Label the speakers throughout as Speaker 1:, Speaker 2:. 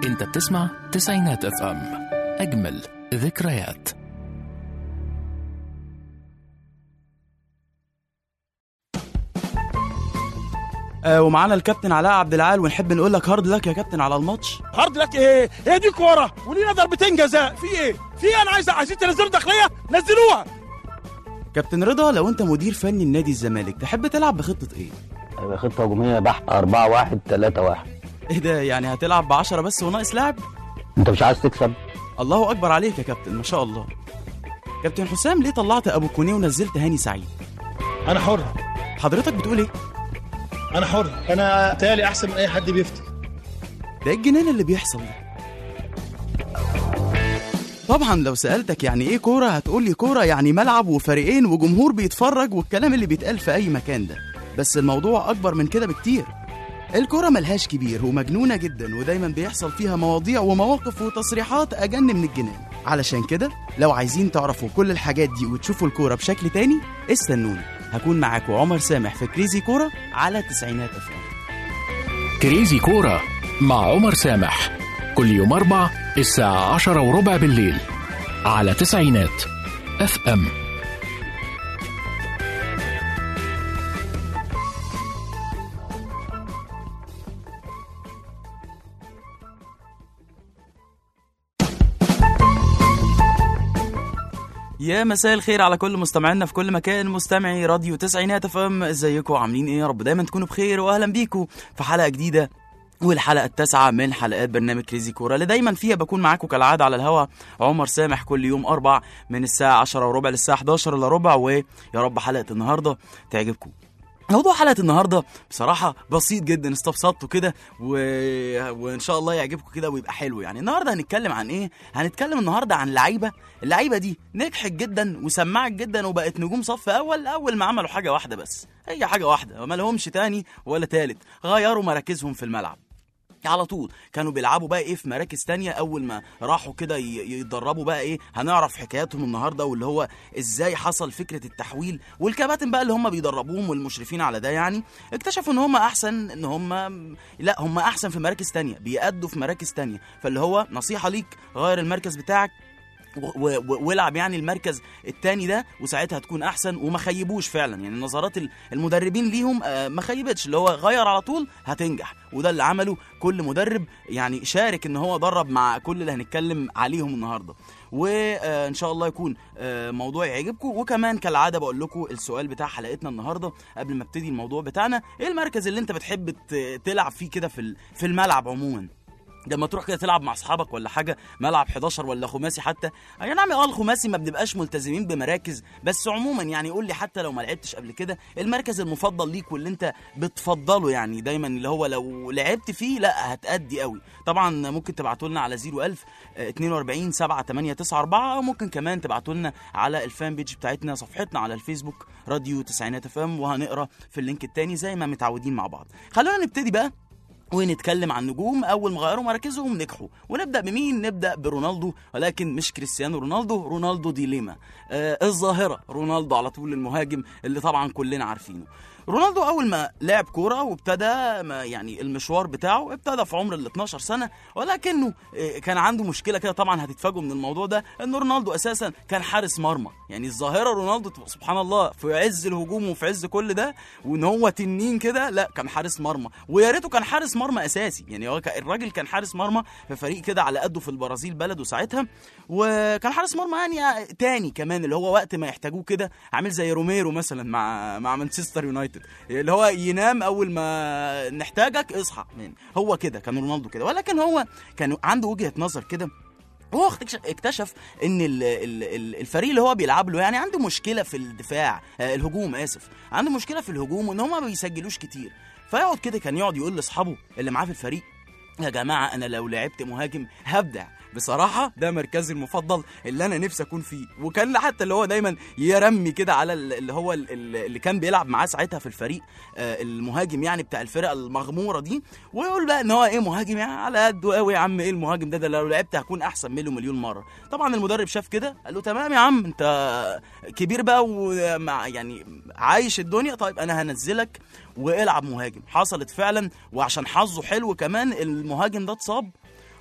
Speaker 1: انت بتسمع تسعينات اف ام اجمل ذكريات
Speaker 2: آه ومعانا الكابتن علاء عبد العال ونحب نقول لك هارد لك يا كابتن على الماتش
Speaker 3: هارد لك ايه هي دي كوره ولينا ضربتين جزاء في ايه في إيه؟ انا عايز عايزين تنزلوا داخليه نزلوها
Speaker 2: كابتن رضا لو انت مدير فني لنادي الزمالك تحب تلعب بخطه ايه
Speaker 4: هيبقى خطة هجومية بحت 4 1 3 1
Speaker 2: ايه ده يعني هتلعب بعشرة بس وناقص لاعب
Speaker 4: انت مش عايز تكسب
Speaker 2: الله اكبر عليك يا كابتن ما شاء الله كابتن حسام ليه طلعت ابو كونيه ونزلت هاني سعيد
Speaker 3: انا حر
Speaker 2: حضرتك بتقول ايه
Speaker 3: انا حر انا تالي احسن من اي حد بيفتي
Speaker 2: ده إيه الجنان اللي بيحصل ده طبعا لو سألتك يعني ايه كورة هتقولي كورة يعني ملعب وفريقين وجمهور بيتفرج والكلام اللي بيتقال في اي مكان ده بس الموضوع اكبر من كده بكتير الكورة ملهاش كبير ومجنونة جدا ودايما بيحصل فيها مواضيع ومواقف وتصريحات أجن من الجنان علشان كده لو عايزين تعرفوا كل الحاجات دي وتشوفوا الكورة بشكل تاني استنوني هكون معاكم عمر سامح في كريزي كورة على تسعينات أفلام
Speaker 1: كريزي كورة مع عمر سامح كل يوم أربع الساعة عشرة وربع بالليل على تسعينات اف ام
Speaker 2: يا مساء الخير على كل مستمعينا في كل مكان مستمعي راديو تسعينات اف ام ازيكم عاملين ايه يا رب دايما تكونوا بخير واهلا بيكم في حلقه جديده والحلقه التاسعه من حلقات برنامج كريزي كوره اللي دايما فيها بكون معاكم كالعاده على الهوا عمر سامح كل يوم اربع من الساعه 10 وربع للساعه 11 الا ربع ويا رب حلقه النهارده تعجبكم موضوع حلقه النهارده بصراحه بسيط جدا استبسطته كده و... وان شاء الله يعجبكم كده ويبقى حلو يعني النهارده هنتكلم عن ايه هنتكلم النهارده عن لعيبه اللعيبه دي نجحت جدا وسمعت جدا وبقت نجوم صف اول اول ما عملوا حاجه واحده بس هي حاجه واحده وما لهمش تاني ولا تالت غيروا مراكزهم في الملعب على طول كانوا بيلعبوا بقى ايه في مراكز تانية اول ما راحوا كده ي- يتدربوا بقى ايه هنعرف حكاياتهم النهارده واللي هو ازاي حصل فكره التحويل والكباتن بقى اللي هم بيدربوهم والمشرفين على ده يعني اكتشفوا ان هم احسن ان هم لا هم احسن في مراكز تانية بيأدوا في مراكز تانية فاللي هو نصيحه ليك غير المركز بتاعك و- و- والعب يعني المركز التاني ده وساعتها هتكون احسن وما خيبوش فعلا يعني نظرات ال- المدربين ليهم آه، ما خيبتش اللي هو غير على طول هتنجح وده اللي عمله كل مدرب يعني شارك ان هو درب مع كل اللي هنتكلم عليهم النهارده وان شاء الله يكون آه، موضوع يعجبكم وكمان كالعاده بقول لكم السؤال بتاع حلقتنا النهارده قبل ما ابتدي الموضوع بتاعنا ايه المركز اللي انت بتحب ت- تلعب فيه كده في ال- في الملعب عموما لما تروح كده تلعب مع اصحابك ولا حاجه ملعب 11 ولا خماسي حتى اي نعم اه الخماسي ما بنبقاش ملتزمين بمراكز بس عموما يعني قول لي حتى لو ما لعبتش قبل كده المركز المفضل ليك واللي انت بتفضله يعني دايما اللي هو لو لعبت فيه لا هتأدي قوي طبعا ممكن تبعتوا لنا على 01000 آه، 42 7 8 9 4 او ممكن كمان تبعتوا لنا على الفان بيج بتاعتنا صفحتنا على الفيسبوك راديو تسعينات اف ام وهنقرا في اللينك التاني زي ما متعودين مع بعض خلونا نبتدي بقى ونتكلم عن نجوم اول ما غيروا مراكزهم نجحوا ونبدا بمين نبدا برونالدو ولكن مش كريستيانو رونالدو رونالدو دي ليما آه الظاهره رونالدو على طول المهاجم اللي طبعا كلنا عارفينه رونالدو اول ما لعب كوره وابتدى ما يعني المشوار بتاعه ابتدى في عمر ال 12 سنه ولكنه آه، كان عنده مشكله كده طبعا هتتفاجئوا من الموضوع ده ان رونالدو اساسا كان حارس مرمى يعني الظاهره رونالدو سبحان الله في عز الهجوم وفي عز كل ده وان هو تنين كده لا كان حارس مرمى ويا ريته كان حارس مرمى اساسي يعني هو كان- الراجل كان حارس مرمى في فريق كده على قده في البرازيل بلده ساعتها وكان حارس مرمى يعني تاني كمان اللي هو وقت ما يحتاجوه كده عامل زي روميرو مثلا مع مع مانشستر يونايتد اللي هو ينام اول ما نحتاجك اصحى يعني هو كده كان رونالدو كده ولكن هو كان عنده وجهه نظر كده هو اكتشف- اكتشف ان ال- ال- ال- الفريق اللي هو بيلعب له يعني عنده مشكله في الدفاع آه، الهجوم اسف عنده مشكله في الهجوم وان هم ما بيسجلوش كتير فيقعد كده كان يقعد يقول لاصحابه اللي معاه في الفريق يا جماعه انا لو لعبت مهاجم هبدع بصراحة ده مركزي المفضل اللي أنا نفسي أكون فيه وكان حتى اللي هو دايما يرمي كده على ال- اللي هو ال- ال- اللي كان بيلعب معاه ساعتها في الفريق آه، المهاجم يعني بتاع الفرقة المغمورة دي ويقول بقى إن هو إيه مهاجم يعني على قده قوي يا عم إيه المهاجم ده ده لو لعبت هكون أحسن منه مليون مرة طبعا المدرب شاف كده قال له تمام يا عم أنت كبير بقى ومع يعني عايش الدنيا طيب أنا هنزلك والعب مهاجم حصلت فعلا وعشان حظه حلو كمان المهاجم ده اتصاب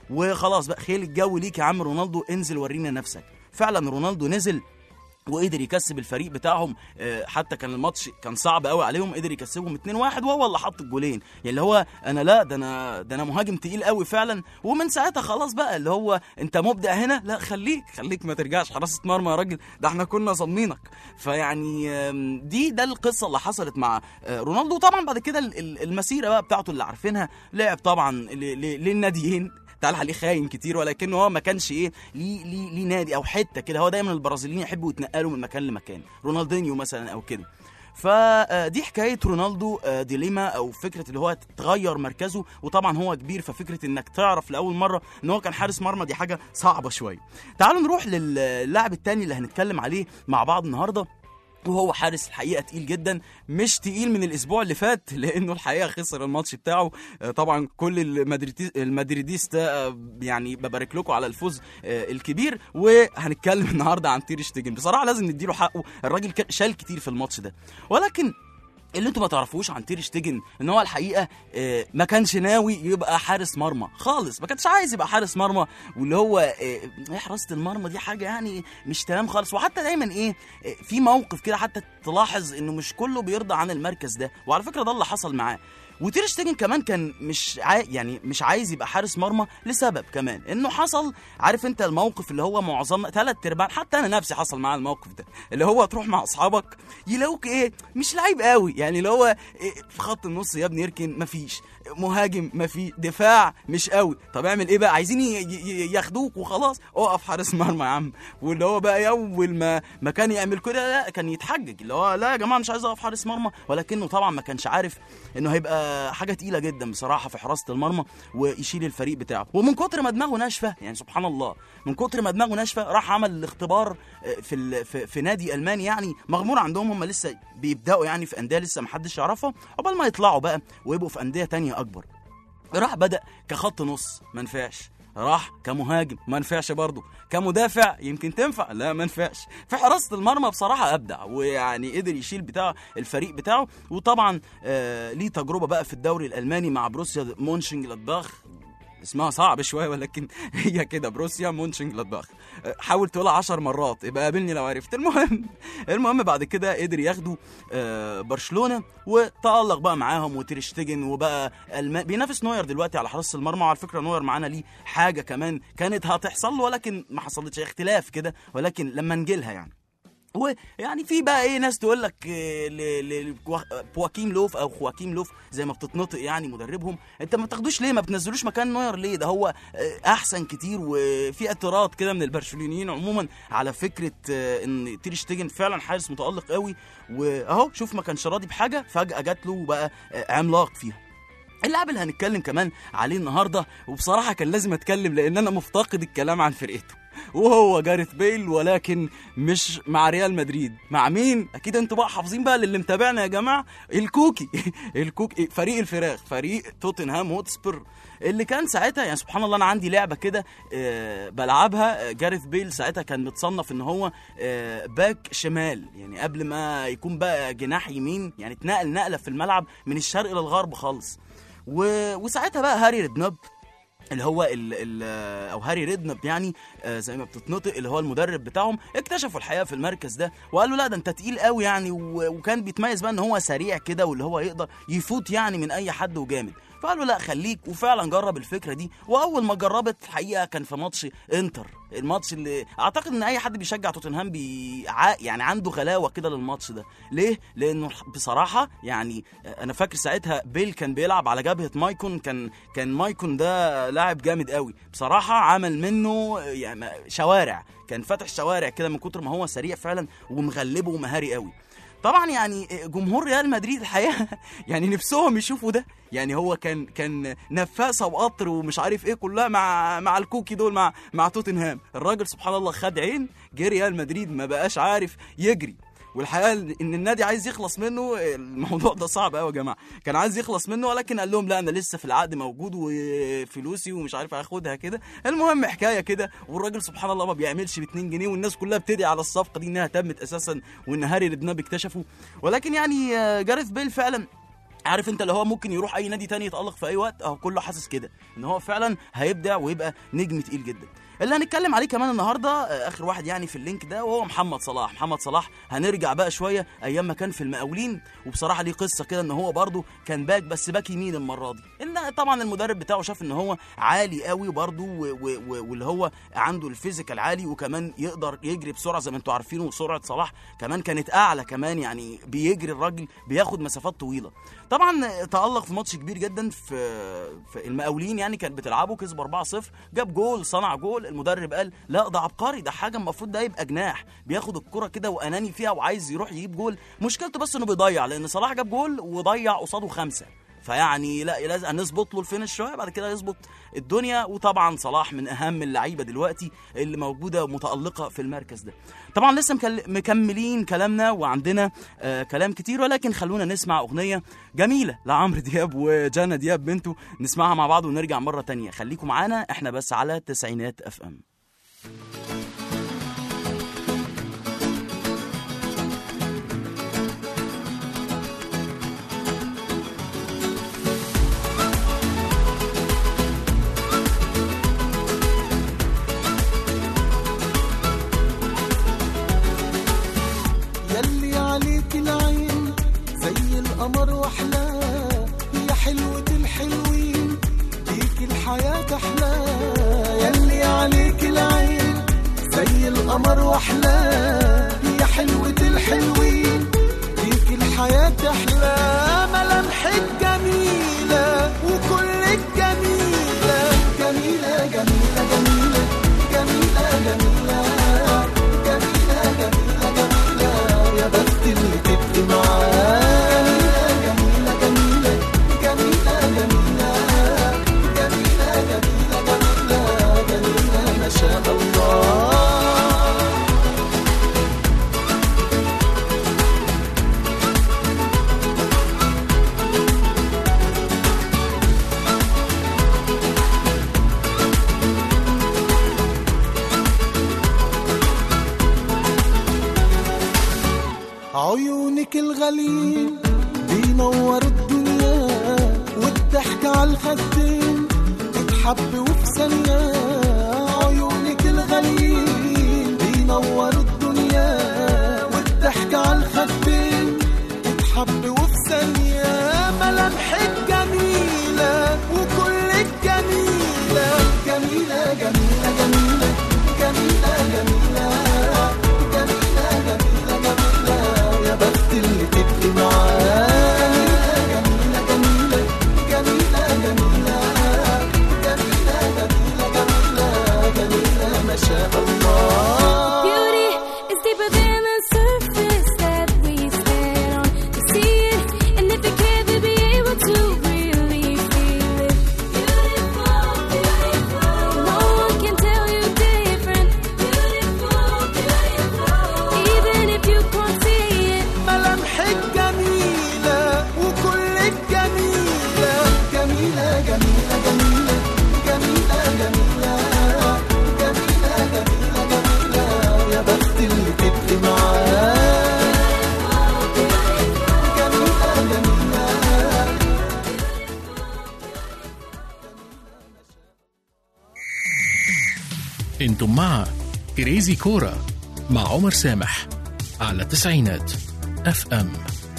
Speaker 2: وخلاص بقى خيل الجو ليك يا عم رونالدو انزل ورينا نفسك فعلا رونالدو نزل وقدر يكسب الفريق بتاعهم آه، حتى كان الماتش كان صعب قوي عليهم قدر يكسبهم 2-1 وهو اللي حط الجولين يعني اللي هو انا لا ده انا ده انا مهاجم تقيل قوي فعلا ومن ساعتها خلاص بقى اللي هو انت مبدع هنا لا خليك خليك ما ترجعش حراسه مرمى يا راجل ده احنا كنا ظنينك فيعني آم، دي ده القصه اللي حصلت مع آه، رونالدو طبعا بعد كده ال- ال- المسيره بقى بتاعته اللي عارفينها لعب طبعا ل- ل- للناديين تعال عليه خاين كتير ولكنه هو ما كانش ايه ليه ليه ليه نادي او حته كده هو دايما البرازيليين يحبوا يتنقلوا من مكان لمكان رونالدينيو مثلا او كده فدي حكايه رونالدو آه، ديليما او فكره اللي هو تغير مركزه وطبعا هو كبير ففكره انك تعرف لاول مره ان هو كان حارس مرمى دي حاجه صعبه شويه تعالوا نروح للاعب التاني اللي هنتكلم عليه مع بعض النهارده وهو حارس الحقيقه تقيل جدا مش تقيل من الاسبوع اللي فات لانه الحقيقه خسر الماتش بتاعه آه، طبعا كل المدريدي- المدريديستا آه، يعني ببارك لكم على الفوز آه، الكبير وهنتكلم النهارده عن تير شتيجن بصراحه لازم نديله حقه الراجل كان- شال كتير في الماتش ده ولكن اللي انتوا ما تعرفوش عن تير شتيجن ان هو الحقيقه آه، ما كانش ناوي يبقى حارس مرمى خالص ما كانش عايز يبقى حارس مرمى واللي هو آه، ايه حراسه المرمى دي حاجه يعني مش تمام خالص وحتى دايما ايه آه، في موقف كده حتى تلاحظ انه مش كله بيرضى عن المركز ده وعلى فكره ده اللي حصل معاه وتير شتيجن كمان كان مش عاي... يعني مش عايز يبقى حارس مرمى لسبب كمان انه حصل عارف انت الموقف اللي هو معظم ثلاث ارباع حتى انا نفسي حصل معايا الموقف ده اللي هو تروح مع اصحابك يلاقوك ايه مش لعيب قوي يعني اللي هو إيه في خط النص يا ابني اركن مفيش مهاجم مفيش دفاع مش قوي طب اعمل ايه بقى عايزين ي- ي- ياخدوك وخلاص اقف حارس مرمى يا عم واللي هو بقى اول ما ما كان يعمل كده لا كان يتحجج اللي هو لا يا جماعه مش عايز اقف حارس مرمى ولكنه طبعا ما كانش عارف انه هيبقى حاجه تقيله جدا بصراحه في حراسه المرمى ويشيل الفريق بتاعه ومن كتر ما دماغه ناشفه يعني سبحان الله من كتر ما دماغه ناشفه راح عمل الاختبار آه، في ال- في, في نادي الماني يعني مغمور عندهم هم لسه بيبداوا يعني في انديه لسه ما حدش يعرفها عقبال ما يطلعوا بقى ويبقوا في انديه تانية اكبر راح بدا كخط نص ما نفعش راح كمهاجم ما نفعش برضه كمدافع يمكن تنفع لا ما نفعش في حراسه المرمى بصراحه ابدع ويعني قدر يشيل بتاع الفريق بتاعه وطبعا آه ليه تجربه بقى في الدوري الالماني مع بروسيا مونشنج لادباخ اسمها صعب شويه ولكن هي كده بروسيا مونشنج لادباخ حاول تقولها عشر مرات يبقى قابلني لو عرفت المهم المهم بعد كده قدر ياخدوا آه، برشلونه وتالق بقى معاهم وتيرشتجن وبقى الم... بينافس نوير دلوقتي على حراسه المرمى وعلى فكره نوير معانا ليه حاجه كمان كانت هتحصل له ولكن ما حصلتش اختلاف كده ولكن لما نجيلها يعني ويعني في بقى ايه ناس تقول لك إيه ل- ل- كوا- بواكيم لوف او خواكيم لوف زي ما بتتنطق يعني مدربهم انت ما بتاخدوش ليه ما بتنزلوش مكان نوير ليه ده هو آه، احسن كتير وفي اعتراض كده من البرشلونيين عموما على فكره آه، ان تير شتيجن فعلا حارس متالق قوي واهو شوف ما كانش راضي بحاجه فجاه جات له وبقى آه، عملاق فيها اللاعب اللي هنتكلم كمان عليه النهارده وبصراحه كان لازم اتكلم لان انا مفتقد الكلام عن فرقته وهو جاريث بيل ولكن مش مع ريال مدريد مع مين اكيد انتوا بقى حافظين بقى للي متابعنا يا جماعه الكوكي الكوكي فريق الفراخ فريق توتنهام هوتسبر اللي كان ساعتها يعني سبحان الله انا عندي لعبه كده آه، بلعبها آه، جاريث بيل ساعتها كان متصنف ان هو آه، باك شمال يعني قبل ما يكون بقى جناح يمين يعني اتنقل نقله في الملعب من الشرق للغرب خالص و... وساعتها بقى هاري ريدنوب اللي هو ال ال او هاري ريدنب يعني آه، زي ما بتتنطق اللي هو المدرب بتاعهم اكتشفوا الحقيقه في المركز ده وقالوا لا ده انت تقيل قوي يعني و- وكان بيتميز بقى ان هو سريع كده واللي هو يقدر يفوت يعني من اي حد وجامد فقالوا لا خليك وفعلا جرب الفكره دي واول ما جربت الحقيقه كان في ماتش انتر الماتش اللي اعتقد ان اي حد بيشجع توتنهام بي ع- يعني عنده غلاوه كده للماتش ده ليه لانه بصراحه يعني انا فاكر ساعتها بيل كان بيلعب على جبهه مايكون كان كان مايكون ده لاعب جامد قوي بصراحه عمل منه يعني شوارع كان فاتح شوارع كده من كتر ما هو سريع فعلا ومغلبه ومهاري قوي طبعا يعني جمهور ريال مدريد الحقيقه يعني نفسهم يشوفوا ده يعني هو كان كان نفاسه وقطر ومش عارف ايه كلها مع مع الكوكي دول مع مع توتنهام الراجل سبحان الله خد عين جه ريال مدريد ما بقاش عارف يجري والحقيقه ان النادي عايز يخلص منه الموضوع ده صعب قوي يا جماعه كان عايز يخلص منه ولكن قال لهم لا انا لسه في العقد موجود وفلوسي ومش عارف هاخدها كده المهم حكايه كده والراجل سبحان الله ما بيعملش ب 2 جنيه والناس كلها بتدعي على الصفقه دي انها تمت اساسا وان هاري ريدناب اكتشفه ولكن يعني آه، جاريث بيل فعلا عارف انت اللي هو ممكن يروح اي نادي تاني يتالق في اي وقت اهو كله حاسس كده ان هو فعلا هيبدع ويبقى نجم تقيل جدا اللي هنتكلم عليه كمان النهارده آه، اخر واحد يعني في اللينك ده وهو محمد صلاح محمد صلاح هنرجع بقى شويه ايام ما كان في المقاولين وبصراحه ليه قصه كده ان هو برده كان باك بس باك يمين المره دي ان طبعا المدرب بتاعه شاف ان هو عالي قوي برده واللي هو عنده الفيزيكال عالي وكمان يقدر يجري بسرعه زي ما انتم عارفين وسرعه صلاح كمان كانت اعلى كمان يعني بيجري الراجل بياخد مسافات طويله طبعا تالق في ماتش كبير جدا في في المقاولين يعني كانت بتلعبه كسب 4-0 جاب جول صنع جول المدرب قال لا ده عبقري ده حاجه المفروض ده يبقى جناح بياخد الكره كده واناني فيها وعايز يروح يجيب جول مشكلته بس انه بيضيع لان صلاح جاب جول وضيع قصاده خمسه فيعني لا لازم نظبط له الفينش شويه بعد كده يظبط الدنيا وطبعا صلاح من اهم اللعيبه دلوقتي اللي موجوده متالقه في المركز ده طبعا لسه مكل- مكملين كلامنا وعندنا آه كلام كتير ولكن خلونا نسمع اغنيه جميله لعمرو دياب وجانا دياب بنته نسمعها مع بعض ونرجع مره تانية خليكم معانا احنا بس على تسعينات اف ام
Speaker 5: يلي عليك العين زي القمر واحلاه يا حلوة الحلوين بيك الحياة احلى يلي عليك العين زي القمر واحلاه يا حلوة الحلوين بيك الحياة احلى ملامحك جميلة وكلك جميلة جميلة جميلة جميلة جميلة جميلة جميلة جميلة جميلة يا بخت اللي تبقي معاه جميلة جميلة جميلة جميلة جميلة جميلة جميلة جميلة ما شاء الله عيونك الغليل بينور الدنيا والضحك على الخدين تتحب وفي ثانية عيونك الغليل بينور الدنيا والضحك على الخدين تتحب وفي ثانية ملامحك جميلة وكلك جميلة جميلة جميلة جميلة جميلة جميلة جميلة جميلة جميلة يا بخت اللي تبقي معاه جميلة جميلة جميلة جميلة جميلة جميلة جميلة جميلة ما شاء الله
Speaker 6: Beauty is deeper than the surface that we stand on to see it. And if you can't, we'll be able to really feel it. Beautiful, beautiful. No one can tell you different. Beautiful, beautiful. Even if you can't see it.
Speaker 5: ملامحك جميلة وكلك جميلة جميلة جميلة جميلة جميلة جميلة جميلة جميلة جميلة يا بخت اللي تبقي معاه جميلة جميلة
Speaker 1: انتم مع كريزي كورة مع عمر سامح على تسعينات اف ام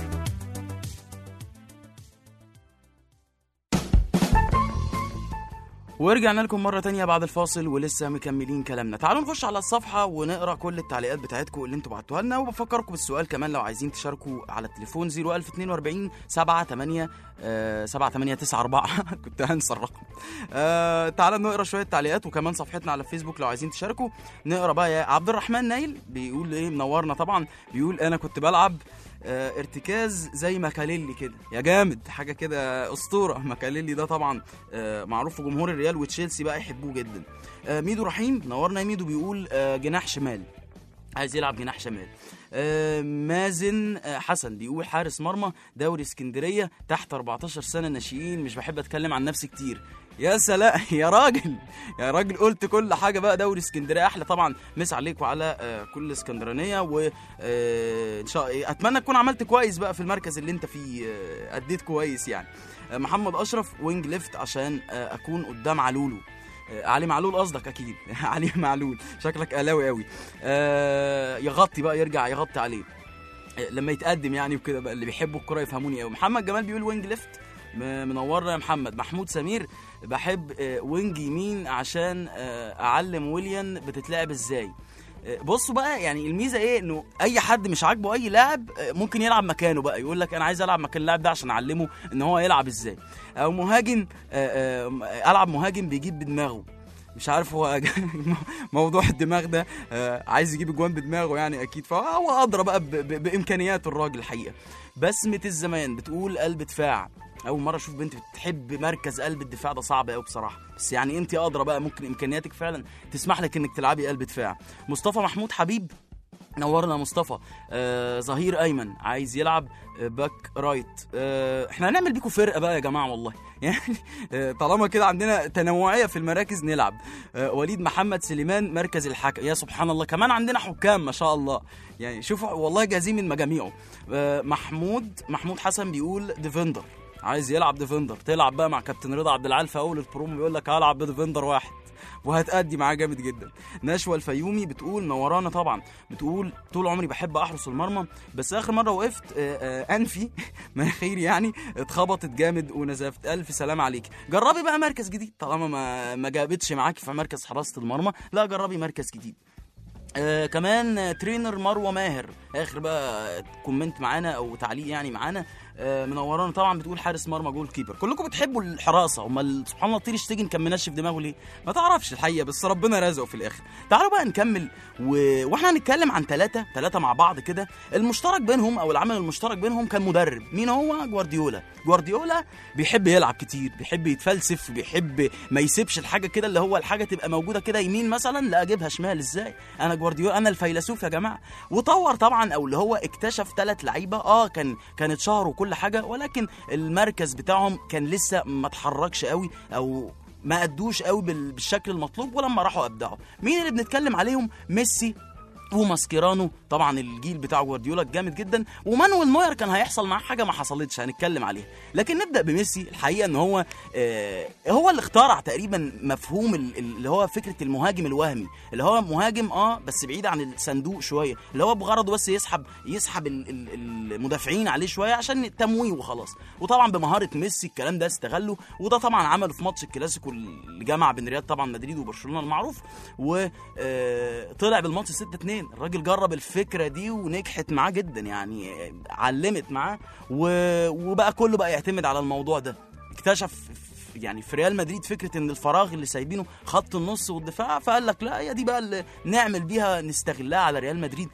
Speaker 2: ورجعنا لكم مرة تانية بعد الفاصل ولسه مكملين كلامنا تعالوا نخش على الصفحة ونقرا كل التعليقات بتاعتكم اللي انتوا بعتوها لنا وبفكركم بالسؤال كمان لو عايزين تشاركوا على التليفون 01042 7 8 7 8 9 4 كنت هنسى الرقم آه تعالوا نقرا شوية تعليقات وكمان صفحتنا على الفيسبوك لو عايزين تشاركوا نقرا بقى يا عبد الرحمن نايل بيقول ايه منورنا طبعا بيقول انا كنت بلعب آه، ارتكاز زي ماكاليلي كده يا جامد حاجه كده اسطوره ماكاليلي ده طبعا آه، معروف في جمهور الريال وتشيلسي بقى يحبوه جدا آه، ميدو رحيم نورنا يا ميدو بيقول آه، جناح شمال عايز يلعب جناح شمال آه، مازن آه، حسن بيقول حارس مرمى دوري اسكندريه تحت 14 سنه ناشئين مش بحب اتكلم عن نفسي كتير يا سلام يا راجل يا راجل قلت كل حاجه بقى دوري اسكندريه احلى طبعا مس عليك وعلى آه، كل اسكندرانيه و آه، ان شاء اتمنى تكون عملت كويس بقى في المركز اللي انت فيه آه، اديت كويس يعني آه، محمد اشرف وينج ليفت عشان آه، اكون قدام علولو آه، علي معلول قصدك اكيد علي معلول شكلك اهلاوي قوي آه، يغطي بقى يرجع يغطي عليه آه، لما يتقدم يعني وكده بقى اللي بيحبوا الكوره يفهموني قوي محمد جمال بيقول وينج ليفت م- منورنا يا محمد محمود سمير بحب آه، وينج يمين عشان آه، اعلم ويليان بتتلعب ازاي آه، بصوا بقى يعني الميزه ايه انه اي حد مش عاجبه اي لاعب آه، ممكن يلعب مكانه بقى يقول لك انا عايز العب مكان اللاعب ده عشان اعلمه ان هو يلعب ازاي او مهاجم آه، آه، العب مهاجم بيجيب بدماغه مش عارف هو موضوع الدماغ ده آه، عايز يجيب اجوان بدماغه يعني اكيد فهو ادرى بقى ب- ب- بامكانيات الراجل الحقيقه بسمه الزمان بتقول قلب دفاع اول مره اشوف بنت بتحب مركز قلب الدفاع ده صعب قوي بصراحه بس يعني انت ادرى بقى ممكن امكانياتك فعلا تسمح لك انك تلعبي قلب دفاع مصطفى محمود حبيب نورنا يا مصطفى آه ظهير ايمن عايز يلعب آه باك رايت آه احنا هنعمل بيكم فرقه بقى يا جماعه والله يعني آه طالما كده عندنا تنوعيه في المراكز نلعب آه وليد محمد سليمان مركز الحكم يا سبحان الله كمان عندنا حكام ما شاء الله يعني شوفوا والله جاهزين من مجاميعه آه محمود محمود حسن بيقول ديفندر عايز يلعب ديفندر تلعب بقى مع كابتن رضا عبد العال في اول البرومو بيقول لك هلعب بديفندر واحد وهتأدي معاه جامد جدا نشوى الفيومي بتقول نورانا طبعا بتقول طول عمري بحب احرس المرمى بس اخر مره وقفت آه، آه، انفي مناخيري يعني اتخبطت جامد ونزفت الف سلام عليك جربي بقى مركز جديد طالما ما ما جابتش معاكي في مركز حراسه المرمى لا جربي مركز جديد آه كمان آه، ترينر مروه ماهر اخر بقى كومنت معانا او تعليق يعني معانا آه منورانا طبعا بتقول حارس مرمى جول كيبر كلكم بتحبوا الحراسه امال سبحان الله طير شتيجن كان منشف دماغه ليه ما تعرفش الحقيقه بس ربنا رزقه في الاخر تعالوا بقى نكمل و... واحنا هنتكلم عن ثلاثه ثلاثه مع بعض كده المشترك بينهم او العمل المشترك بينهم كان مدرب مين هو جوارديولا جوارديولا بيحب يلعب كتير بيحب يتفلسف بيحب ما يسيبش الحاجه كده اللي هو الحاجه تبقى موجوده كده يمين مثلا لا اجيبها شمال ازاي انا جوارديولا انا الفيلسوف يا جماعه وطور طبعا او اللي هو اكتشف ثلاث لعيبه اه كان كانت شهر وكل حاجه ولكن المركز بتاعهم كان لسه ما اتحركش قوي او ما ادوش قوي بال- بالشكل المطلوب ولما راحوا ابدعوا مين اللي بنتكلم عليهم ميسي وماسكيرانو طبعا الجيل بتاع جوارديولا الجامد جدا ومانويل نوير كان هيحصل معاه حاجه ما حصلتش هنتكلم عليها لكن نبدا بميسي الحقيقه ان هو آه هو اللي اخترع تقريبا مفهوم ال- ال- اللي هو فكره المهاجم الوهمي اللي هو مهاجم اه بس بعيد عن الصندوق شويه اللي هو بغرضه بس يسحب يسحب ال- ال- المدافعين عليه شويه عشان تمويه وخلاص وطبعا بمهاره ميسي الكلام ده استغله وده طبعا عمله في ماتش الكلاسيكو اللي جمع بين ريال طبعا مدريد وبرشلونه المعروف وطلع بالماتش 6 2 الراجل جرب الفكره دي ونجحت معاه جدا يعني آه، علمت معاه و- وبقى كله بقى يعتمد على الموضوع ده اكتشف ف- يعني في ريال مدريد فكره ان الفراغ اللي سايبينه خط النص والدفاع فقال لك لا هي دي بقى اللي نعمل بيها نستغلها على ريال مدريد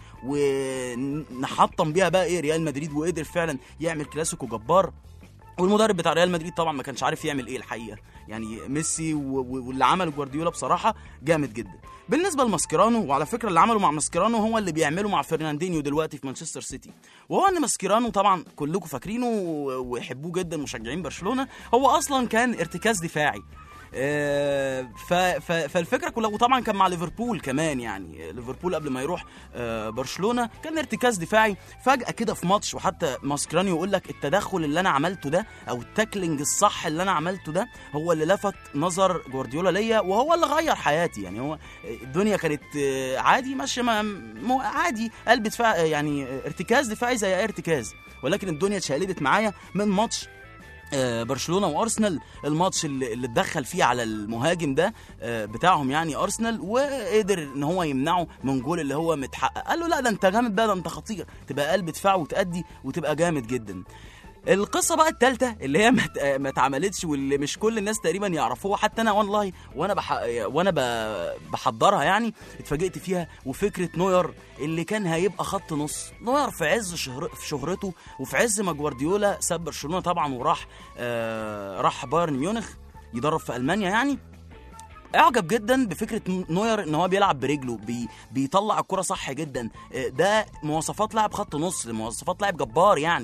Speaker 2: ونحطم بيها بقى ايه ريال مدريد وقدر فعلا يعمل كلاسيكو جبار والمدرب بتاع ريال مدريد طبعا ما كانش عارف يعمل ايه الحقيقه يعني ميسي و- و- واللي عمله جوارديولا بصراحه جامد جدا بالنسبه لماسكيرانو وعلى فكره اللي عمله مع ماسكيرانو هو اللي بيعمله مع فرناندينيو دلوقتي في مانشستر سيتي وهو ان ماسكيرانو طبعا كلكم فاكرينه و- ويحبوه جدا مشجعين برشلونه هو اصلا كان ارتكاز دفاعي آه، ف- ف- فالفكره كلها وطبعا كان مع ليفربول كمان يعني ليفربول قبل ما يروح آه، برشلونه كان ارتكاز دفاعي فجاه كده في ماتش وحتى ماسكراني يقول لك التدخل اللي انا عملته ده او التاكلينج الصح اللي انا عملته ده هو اللي لفت نظر جوارديولا ليا وهو اللي غير حياتي يعني هو الدنيا كانت آه، عادي ماشيه ما- مو- عادي قلب دفاع يعني ارتكاز دفاعي زي اي ارتكاز ولكن الدنيا اتشقلبت معايا من ماتش آه، برشلونه وارسنال الماتش اللي اللي اتدخل فيه على المهاجم ده آه، بتاعهم يعني ارسنال وقدر ان هو يمنعه من جول اللي هو متحقق قال له لا ده انت جامد بقى ده انت خطير تبقى قلب دفاع وتأدي وتبقى جامد جدا القصه بقى الثالثه اللي هي ما ات- ما اتعملتش واللي مش كل الناس تقريبا يعرفوها حتى انا والله وانا بح... وانا ب... بحضرها يعني اتفاجئت فيها وفكره نوير اللي كان هيبقى خط نص نوير في عز شهر... في شهرته وفي عز ما جوارديولا ساب برشلونه طبعا وراح آه... راح بايرن ميونخ يدرب في المانيا يعني اعجب جدا بفكره نوير ان هو بيلعب برجله بي بيطلع الكره صح جدا آه، ده مواصفات لاعب خط نص مواصفات لاعب جبار يعني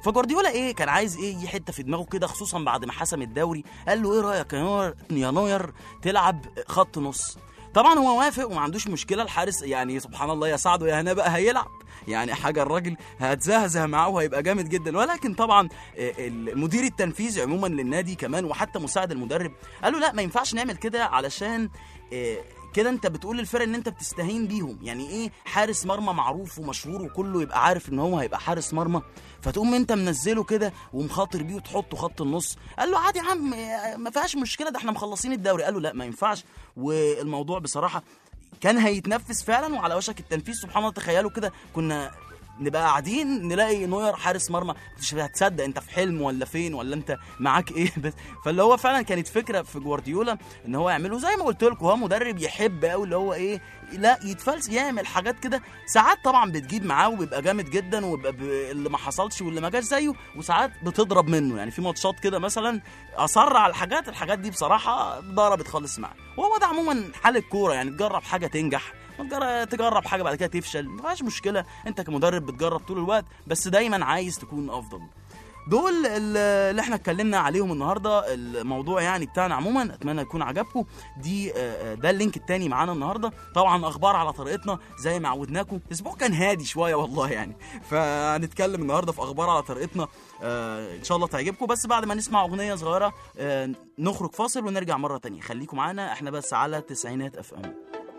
Speaker 2: فجوارديولا ايه كان عايز ايه يجي حته في دماغه كده خصوصا بعد ما حسم الدوري قال له ايه رايك يا نوير يا نوير تلعب خط نص طبعا هو وافق وما عندوش مشكله الحارس يعني سبحان الله يا سعده يا هنا بقى هيلعب يعني حاجه الراجل هتزهزه معاه وهيبقى جامد جدا ولكن طبعا آه، المدير التنفيذي عموما للنادي كمان وحتى مساعد المدرب قال له لا ما ينفعش نعمل كده علشان آه، كده انت بتقول للفرق ان انت بتستهين بيهم يعني ايه حارس مرمى معروف ومشهور وكله يبقى عارف ان هو هيبقى حارس مرمى فتقوم انت منزله كده ومخاطر بيه وتحطه خط النص قال له عادي يا عم اه، ما فيهاش مشكله ده احنا مخلصين الدوري قال له لا ما ينفعش والموضوع بصراحه كان هيتنفذ فعلا وعلى وشك التنفيذ سبحان الله تخيلوا كده كنا نبقى قاعدين نلاقي نوير حارس مرمى مش هتصدق انت في حلم ولا فين ولا انت معاك ايه بس فاللي هو فعلا كانت فكره في جوارديولا ان هو يعمله زي ما قلت لكم هو مدرب يحب قوي اللي هو ايه لا يتفلس يعمل حاجات كده ساعات طبعا بتجيب معاه وبيبقى جامد جدا ويبقى ب... اللي ما حصلش واللي ما جاش زيه وساعات بتضرب منه يعني في ماتشات كده مثلا اصر على الحاجات الحاجات دي بصراحه ضربت خالص معاه وهو ده عموما حال الكوره يعني تجرب حاجه تنجح تجر- تجرب حاجه بعد كده تفشل ما فيهاش مشكله انت كمدرب بتجرب طول الوقت بس دايما عايز تكون افضل دول ال- اللي احنا اتكلمنا عليهم النهارده الموضوع يعني بتاعنا عموما اتمنى يكون عجبكم دي آه، آه، ده اللينك التاني معانا النهارده طبعا اخبار على طريقتنا زي ما عودناكم الاسبوع كان هادي شويه والله يعني فهنتكلم النهارده في اخبار على طريقتنا آه، ان شاء الله تعجبكم بس بعد ما نسمع اغنيه صغيره آه، نخرج فاصل ونرجع مره تانية خليكم معانا احنا بس على تسعينات اف ام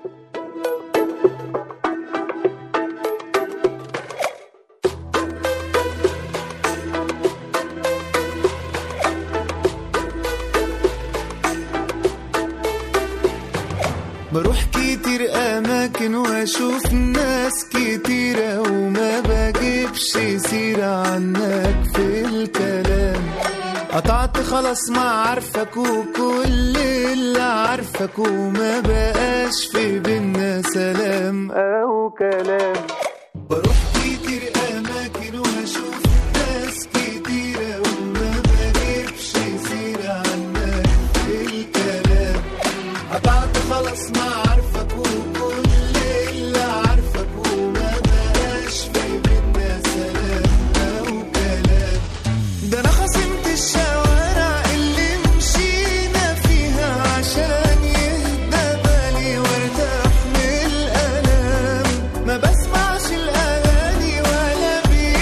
Speaker 5: بروح كتير اماكن واشوف ناس كتيرة وما بجيبش سيرة عنك في الكلام قطعت خلاص ما عارفك وكل اللي عارفك وما بقاش في بينا سلام او كلام بروح كتير اماكن واشوف ناس كتيرة وما بجيبش سيرة عنك في الكلام قطعت خلاص ما عارفك وكل اللي عارفك وما بقاش في بينا سلام او كلام ده انا خصمت الشوارع اللي مشينا فيها عشان يهدى بالي وارتاح من الالام ما بسمعش الاغاني ولا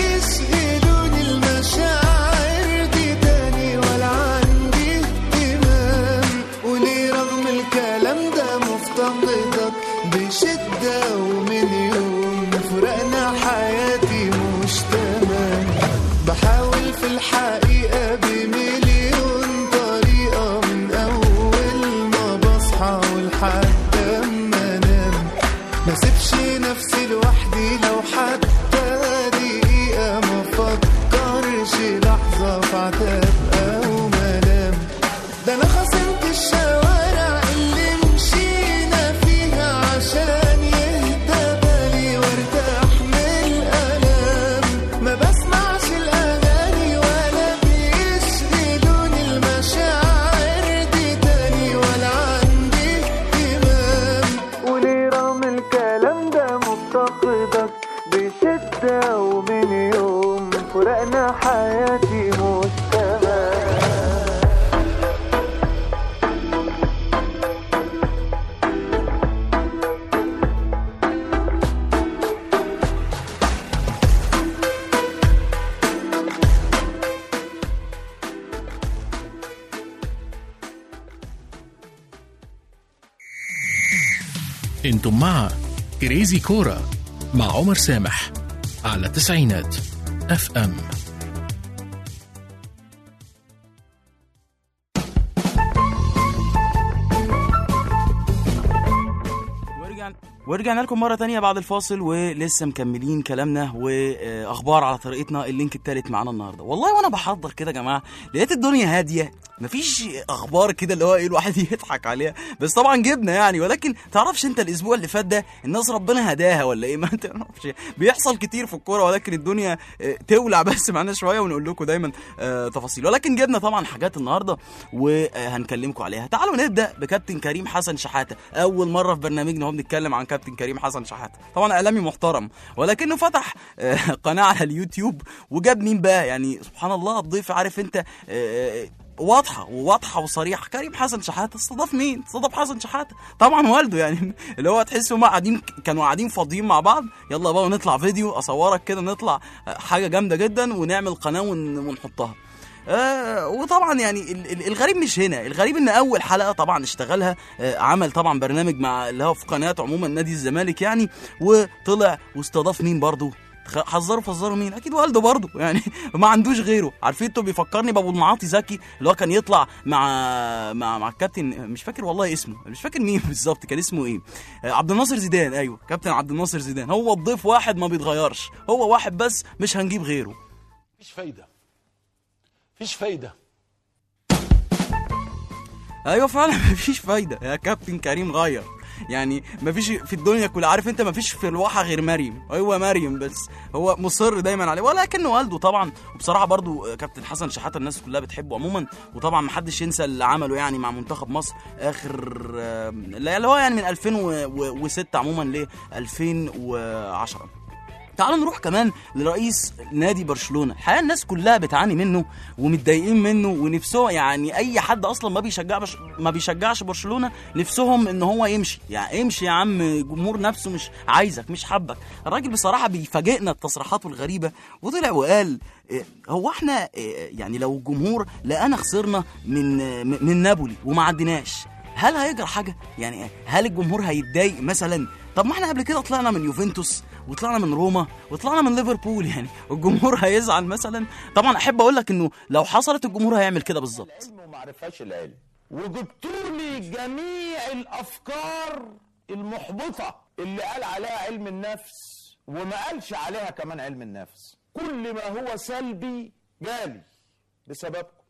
Speaker 5: بيشغلوني المشاعر دي تاني ولا عندي اهتمام وليه رغم الكلام ده مفتقدك بشدة ومن يوم فرقنا حياتي مش تمام بحاول في الحقيقة بمليون طريقة من أول ما بصحى ولحد أما أنام ما سيبش نفسي لوحدي لو حتى دقيقة ما فكرش لحظة في عتاب أو ملام ده أنا خصمت الشوارع اللي مشينا فيها عشان يهدى بالي وارتاح من الألام ما بسمعش الأغاني ولا بيشغلوني المشاعر دي تاني ولا عندي اهتمام وليه رغم الكلام ده مفتقدك بشدة ومن يوم فرقنا حياتي مش تمام
Speaker 1: انتم مع كريزي كورة مع عمر سامح على تسعينات اف ام
Speaker 2: ورجعنا ورجعنا لكم مرة تانية بعد الفاصل ولسه مكملين كلامنا وأخبار على طريقتنا اللينك التالت معانا النهاردة والله وأنا بحضر كده يا جماعة لقيت الدنيا هادية مفيش أخبار كده اللي هو إيه الواحد يضحك عليها بس طبعا جبنا يعني ولكن تعرفش أنت الأسبوع اللي فات ده الناس ربنا هداها ولا إيه ما تعرفش بيحصل كتير في الكورة ولكن الدنيا آه، تولع بس معانا شوية ونقول لكم دايما آه، تفاصيل ولكن جبنا طبعا حاجات النهاردة وهنكلمكم عليها تعالوا نبدأ بكابتن كريم حسن شحاتة أول مرة في برنامجنا هو بنتكلم عن كابتن كريم حسن شحاته طبعا اعلامي محترم ولكنه فتح آه، قناه على اليوتيوب وجاب مين بقى يعني سبحان الله الضيف عارف انت آه، واضحه وواضحه وصريحه كريم حسن شحاته استضاف مين؟ استضاف حسن شحاته طبعا والده يعني اللي هو تحس هم قاعدين كانوا قاعدين فاضيين مع بعض يلا بقى نطلع فيديو اصورك كده نطلع آه، حاجه جامده جدا ونعمل قناه ون- ونحطها آه وطبعا يعني ال- ال- الغريب مش هنا الغريب ان اول حلقه طبعا اشتغلها آه عمل طبعا برنامج مع اللي هو في قناه عموما نادي الزمالك يعني وطلع واستضاف مين برضه خ- حذروا فزروا مين اكيد والده برضه يعني ما عندوش غيره عارفين انتوا بيفكرني بابو المعاطي زكي اللي هو كان يطلع مع مع مع الكابتن مش فاكر والله اسمه مش فاكر مين بالظبط كان اسمه ايه آه، عبد الناصر زيدان ايوه كابتن عبد الناصر زيدان هو الضيف واحد ما بيتغيرش هو واحد بس مش هنجيب غيره
Speaker 3: مفيش فايده مفيش فايده
Speaker 2: ايوه فعلا مفيش فايده يا كابتن كريم غير يعني مفيش في الدنيا كلها عارف انت مفيش في الواحه غير مريم هو مريم بس هو مصر دايما عليه ولكن والده طبعا وبصراحه برضو كابتن حسن شحاته الناس كلها بتحبه عموما وطبعا محدش ينسى اللي عمله يعني مع منتخب مصر اخر آه، اللي هو يعني من 2006 عموما ل 2010 تعالوا نروح كمان لرئيس نادي برشلونه الحقيقه الناس كلها بتعاني منه ومتضايقين منه ونفسهم يعني اي حد اصلا ما بيشجع بش... ما بيشجعش برشلونه نفسهم ان هو يمشي يعني امشي يا عم جمهور نفسه مش عايزك مش حبك الراجل بصراحه بيفاجئنا بتصريحاته الغريبه وطلع وقال إيه، هو احنا إيه، يعني لو الجمهور لقانا خسرنا من من نابولي وما عديناش هل هيجرى حاجه يعني هل الجمهور هيتضايق مثلا طب ما احنا قبل كده طلعنا من يوفنتوس وطلعنا من روما وطلعنا من ليفربول يعني الجمهور هيزعل مثلا طبعا احب اقول لك انه لو حصلت الجمهور هيعمل كده بالظبط
Speaker 7: العلم وما عرفهاش العلم وجبتوا لي جميع الافكار المحبطه اللي قال عليها علم النفس وما قالش عليها كمان علم النفس كل ما هو سلبي جالي بسببكم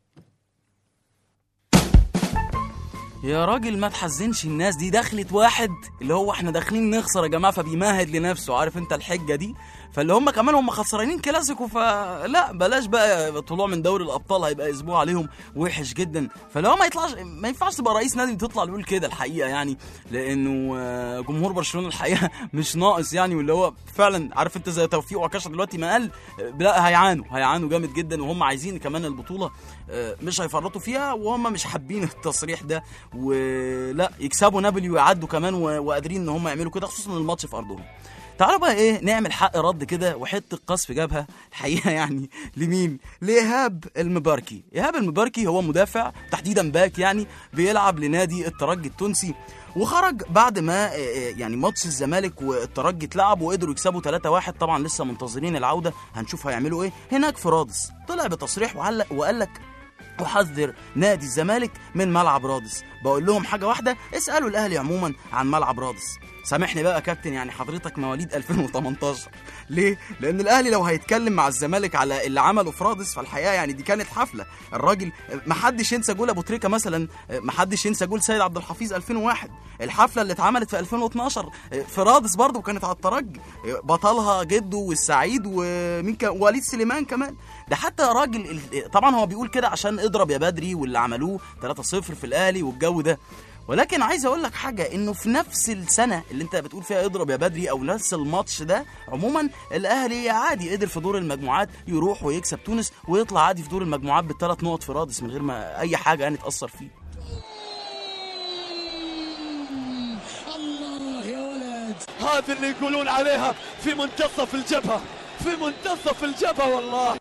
Speaker 2: يا راجل ما تحزنش الناس دي دخلت واحد اللي هو احنا داخلين نخسر يا جماعه فبيمهد لنفسه عارف انت الحجه دي فاللي هم كمان هم خسرانين كلاسيكو فلا بلاش بقى طلوع من دوري الابطال هيبقى اسبوع عليهم وحش جدا فلو ما يطلعش ما ينفعش تبقى رئيس نادي تطلع يقول كده الحقيقه يعني لانه آه، جمهور برشلونه الحقيقه مش ناقص يعني واللي هو فعلا عارف انت زي توفيق وعكاشه دلوقتي ما قال آه، لا هيعانوا هيعانوا جامد جدا وهم عايزين كمان البطوله آه، مش هيفرطوا فيها وهم مش حابين التصريح ده ولا يكسبوا نابولي ويعدوا كمان و- وقادرين ان هم يعملوا كده خصوصا الماتش في ارضهم تعالوا بقى ايه نعمل حق رد كده وحته قصف جابها الحقيقه يعني لمين؟ لايهاب المباركي، ايهاب المباركي هو مدافع تحديدا باك يعني بيلعب لنادي الترجي التونسي وخرج بعد ما آه، آه، يعني ماتش الزمالك والترجي اتلعب وقدروا يكسبوا 3-1 طبعا لسه منتظرين العوده هنشوف هيعملوا ايه هناك في رادس طلع بتصريح وعلق وقال لك احذر نادي الزمالك من ملعب رادس بقول لهم حاجه واحده اسالوا الاهلي عموما عن ملعب رادس سامحني بقى يا كابتن يعني حضرتك مواليد 2018 ليه لان الاهلي لو هيتكلم مع الزمالك على اللي عمله في رادس فالحقيقه يعني دي كانت حفله الراجل محدش ينسى جول ابو تريكه مثلا محدش ينسى جول سيد عبد الحفيظ 2001 الحفله اللي اتعملت في 2012 في رادس برضه وكانت على الترجي بطلها جده والسعيد ومين كان وليد سليمان كمان ده حتى راجل ال- طبعا هو بيقول كده عشان اضرب يا بدري واللي عملوه 3-0 في الاهلي والجو ده ولكن عايز اقول لك حاجه انه في نفس السنه اللي انت بتقول فيها اضرب يا بدري او نفس الماتش ده عموما الاهلي عادي قدر في دور المجموعات يروح ويكسب تونس ويطلع عادي في دور المجموعات بالثلاث نقط في رادس من غير ما اي حاجه يعني تاثر فيه
Speaker 3: هذا اللي يقولون عليها في منتصف الجبهه في منتصف الجبهه والله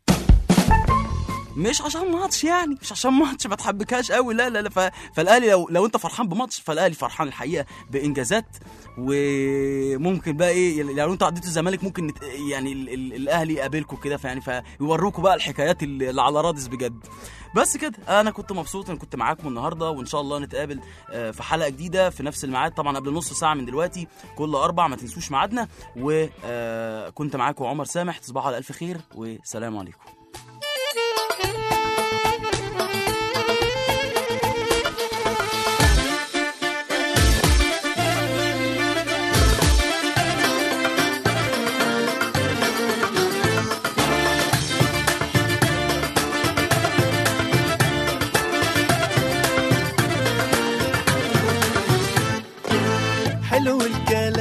Speaker 2: مش عشان ماتش يعني مش عشان ماتش ما تحبكهاش قوي لا لا لا ف... فالاهلي لو لو انت فرحان بماتش فالاهلي فرحان الحقيقه بانجازات وممكن بقى ايه لو انتوا عديتوا الزمالك ممكن نت... يعني ال... ال... الاهلي يقابلكم كده فيعني فيوروكوا بقى الحكايات اللي اللي على رادس بجد بس كده انا كنت مبسوط ان كنت معاكم النهارده وان شاء الله نتقابل آه، في حلقه جديده في نفس الميعاد طبعا قبل نص ساعه من دلوقتي كل اربع ما تنسوش ميعادنا وكنت معاكم عمر سامح تصبحوا على الف خير وسلام عليكم
Speaker 5: حلو الكلام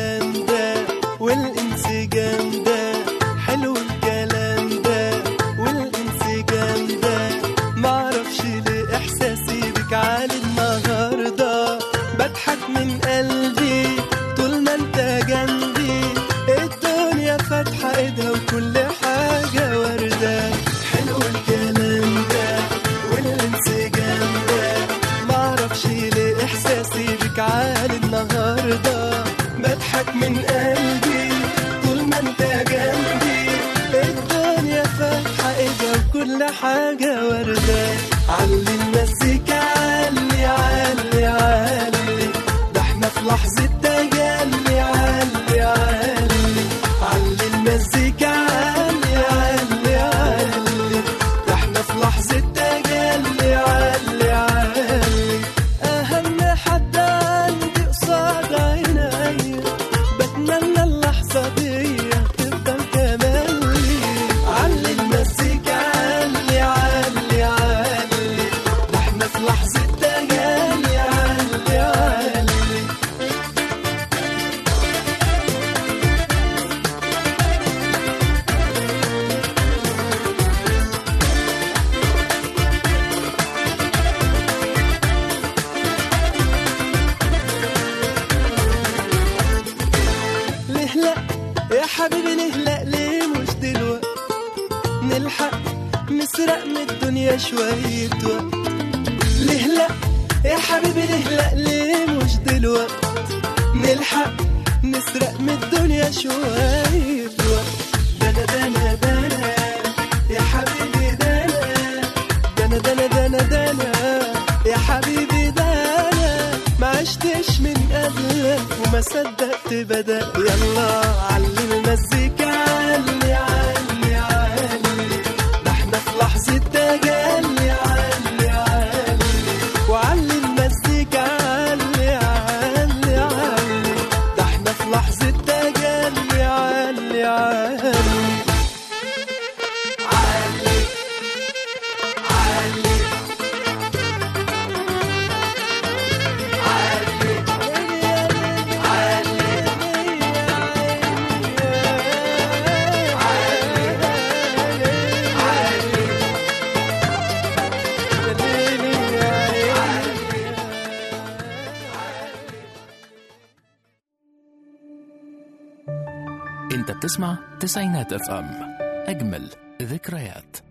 Speaker 5: مزيكا عالي النهاردة بضحك من قلبي طول ما انت جنبي الدنيا فاتحة ايدها وكل حاجة وردة علي المزيكا علي علي علي ده احنا في لحظة تجلي علي علي علي المزيكا علي علي علي ده احنا في لحظة تجلي علي علي أهم حد عندي قصاد عيني بتمنى اللحظة دي تفضل كمالي علي المزيكا علي علي علي ده احنا في لحظة تجلي علي علي ليه لا يا حبيبي ليه لا ليه مش دلوقت نلحق نسرق من الدنيا شوية وقت ليه لا يا حبيبي ليه لا ليه مش دلوقت نلحق نسرق من الدنيا شوية وقت دنا دنا دنا يا حبيبي دنا دنا دنا دنا دنا يا حبيبي دنا ما عشتش من قبلك وما صدقت بدأ يلا علي المزيكا علي علي علي ده احنا في لحظة تجلي علي علي وعلي المزيكا علي علي علي ده احنا في لحظة تجلي علي علي
Speaker 1: انت بتسمع تسعينات اف ام اجمل ذكريات